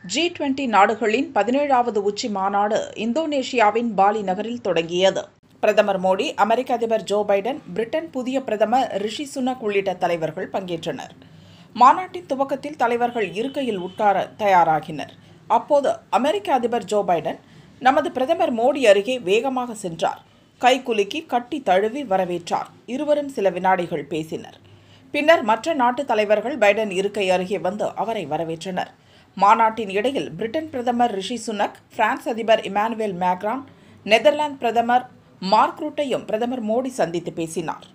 G twenty நாடுகளின் பதினேழாவது உச்சி மாநாடு இந்தோனேஷியாவின் பாலி நகரில் தொடங்கியது பிரதமர் மோடி அமெரிக்க அதிபர் ஜோ பைடன் பிரிட்டன் புதிய பிரதமர் ரிஷி சுனக் உள்ளிட்ட தலைவர்கள் பங்கேற்றனர் மாநாட்டின் துவக்கத்தில் தலைவர்கள் இருக்கையில் உட்கார தயாராகினர் அப்போது அமெரிக்க அதிபர் ஜோ பைடன் நமது பிரதமர் மோடி அருகே வேகமாக சென்றார் கைகுலுக்கி கட்டி தழுவி வரவேற்றார் இருவரும் சில வினாடிகள் பேசினர் பின்னர் மற்ற நாட்டு தலைவர்கள் பைடன் இருக்கை அருகே வந்து அவரை வரவேற்றனர் மாநாட்டின் இடையில் பிரிட்டன் பிரதமர் ரிஷி சுனக் பிரான்ஸ் அதிபர் இமானுவேல் மேக்ரான் நெதர்லாந்து பிரதமர் மார்க் ரூட்டையும் பிரதமர் மோடி சந்தித்து பேசினார்